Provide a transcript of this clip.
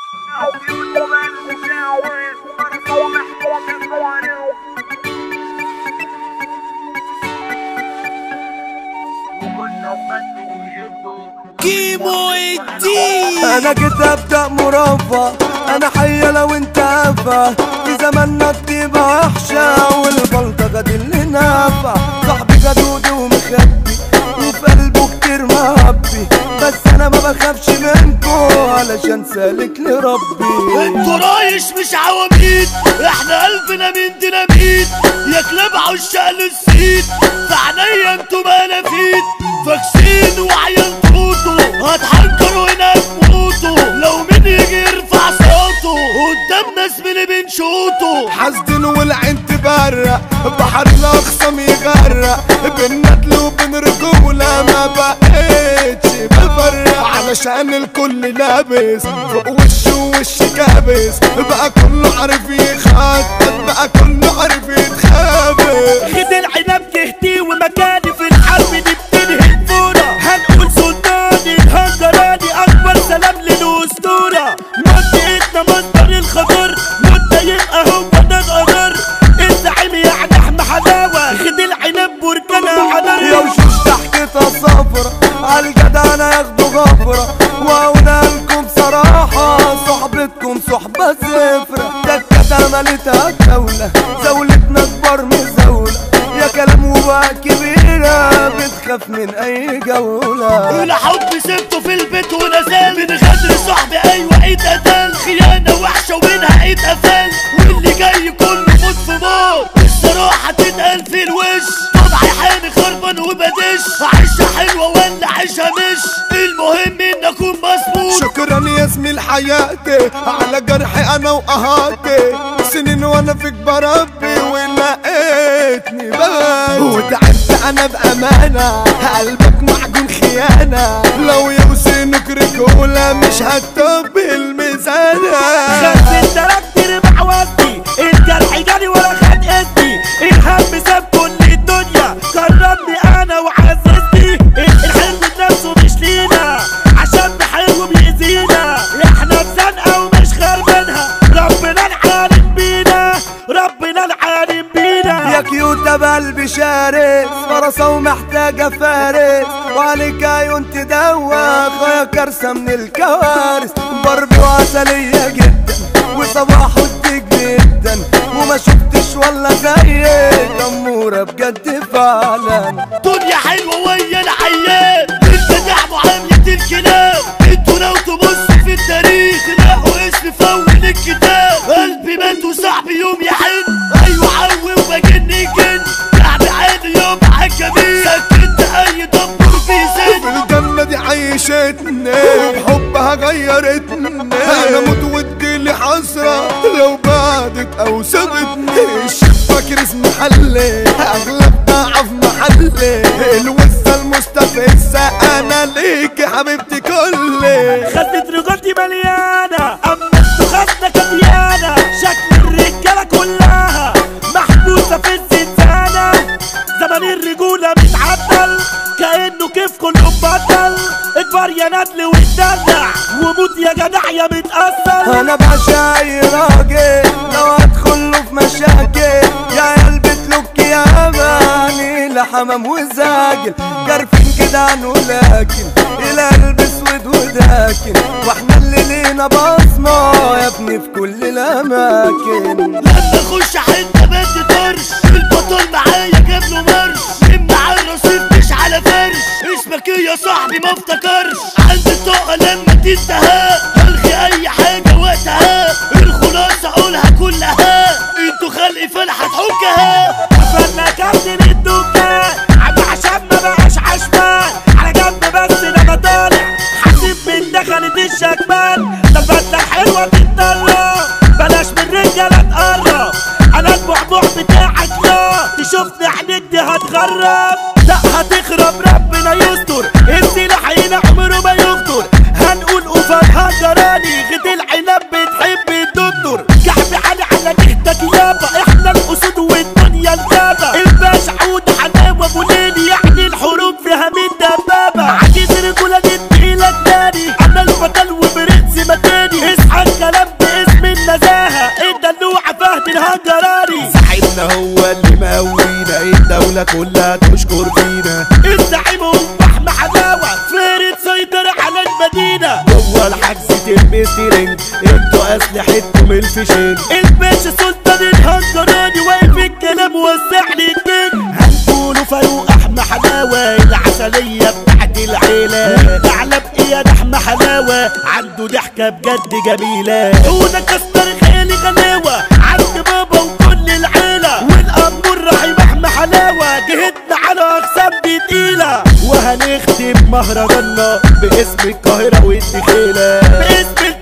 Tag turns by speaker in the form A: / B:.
A: كيمو الدين
B: انا جيت ابدا مربى انا حية لو انت هفا في زماننا الطيبة وحشة والبلطجة دي اللي نافع صاحبي جدود ومخبي وفي قلبه كتير مهبي بس انا ما بخافش منكو علشان سالك لربي
A: انتوا رايش مش عواميد احنا قلبنا من ديناميت يا كلاب عشاق للسيد في عينيا انتوا منافيد فاكسين وعيال تموتوا هتحنكروا هنا تموتوا لو مين يجي يرفع صوته قدام ناس من اللي بنشوطه
B: حسدن والعين تبرق بحر الاقسم يغرق بين ندل وبين رجولة ما بقيتش بفرق علشان الكل لابس فوق وش وش كابس بقى كله عارف يخطط بقى كله عارف يتخابس
C: خد العنب تهدي ومكاني في الحرب نبتدي الفورة هنقول سلطاني الهجراني أكبر سلام للأسطورة منطقتنا مصدر الخضر مدة يبقى هو ده القدر الزعيم يعني أحمى حلاوة خد العنب بركانها
B: يا
C: حضر
B: وشوش ضحكتها صفرة عالجدع انا ياخدوا غفرة واقولها لكم بصراحة صحبتكم صحبة صفرة دكة عملتها دولة زولتنا اكبر من زولة يا كلام وبقى كبيرة بتخاف من اي جولة
A: الحب سبته في البيت ونزل من غدر صاحبي ايوه عيد قتل خيانه وحشه ومنها عيد قفل واللي جاي كله موت في موت الصراحه تتقال في الوش طبعي حاني خربان وبدش عيشه حلوه ولا عيشه مش المهم ان اكون مظبوط
B: شكرا يا زميل حياتي على جرحي انا وقهاتي سنين وانا فيك بربي ولقيتني بس وتعبت انا بامانه قلبك معجون خيانه لو يوزنك رجوله مش هتطبي الميزانه
C: خدت تراكتر مع وزني الجرح جالي ولا خد اسمي الهم ساب كل الدنيا كرمني انا وعززني الحلم نفسه مش لينا عشان حلو بيأذينا احنا في زنقه ومش خربانها ربنا العالم بينا ربنا العالم بينا
B: يا كيوتة بقلبي شارس فرصة ومحتاجة فارس وعليك عيون تدوخ يا كارثة من الكوارث ضربي وعسلية جدا وصباح وديك جدا وما شفتش ولا زيك أمورة بجد فعلا
A: دنيا حلوه ويا العيان انت ده معامله الكلاب انتوا لو تبصوا في التاريخ تلاقوا اسم في اول الكتاب قلبي مات وصاحبي يوم يحن ايوه عوي وبجن جن كعب عادي يوم عالجميل سكت اي دبر في سن
B: الجنة دي عيشتني وبحبها غيرتني انا موت ودي حسرة لو بعدت او سابتني الشباك رسم محلي اغلب ضعف محلي الوزة المستفزة انا ليك يا حبيبتي كلي
C: خدت رجولتي مليانة أما انتوا خدنا كديانة شكل الرجالة كلها محبوسة في الزنزانة زمن الرجولة متعدل كأنه كيف كله مبدل اكبر يا ندل واتدلع وموت يا جدع يا متأثر
B: انا بعشق اي راجل لو هدخل له في مشاكل يا قلبي تلوك يا اماني لحمام وزاجل كارفين كده عنه لكن القلب اسود وداكن واحنا اللي لينا بصمة يا ابني في كل الاماكن
A: لما اخش حته بدي طرش البطل معايا جاب له مرش يمنع على الرصيف مش على فرش اسمك ايه يا صاحبي ما افتكرش عندي الطاقه لما تنتهى الغي اي حاجه وقتها الخلاصه اقولها كلها انتوا خلقي فلحه تحكها
C: قفلنا كابتن الدكان عم عشان ما بقاش عشمان على جنب بس لما طالع حسيب من دخلت الشكمان ده الفتة حلوة تتطلع بلاش من رجالة تقرب انا البعبع بتاعك لا تشوفني عينيك دي هتغرب لا هتخرب ربنا يستر السلاح هنا عمره ما يخطر هنقول اوفر هجراني غد العنب بتحب الدكتور كعب علي على جهتك يابا احنا الاسود والدنيا الغابة الباشا عود حنام ابو ليل يعني الحروب فيها من دبابة عجيز رجولة دي تقيلة تاني انا البطل وبرنس ما الاسترنج انتوا اسلحتكم الفشنج الباشا سلطان الهجراني واقف الكلام وسع لي الجن هنقولوا فاروق احمى حلاوه العسليه بتاعت العيله ثعلب اياد احمى حلاوه عنده ضحكه بجد جميله هونا كسر خيالي غلاوه عند بابا وكل العيله والامور رحيم احمى حلاوه جهتنا على اقسام دي تقيله وهنختم مهرجاننا باسم القاهره والدخيله باسم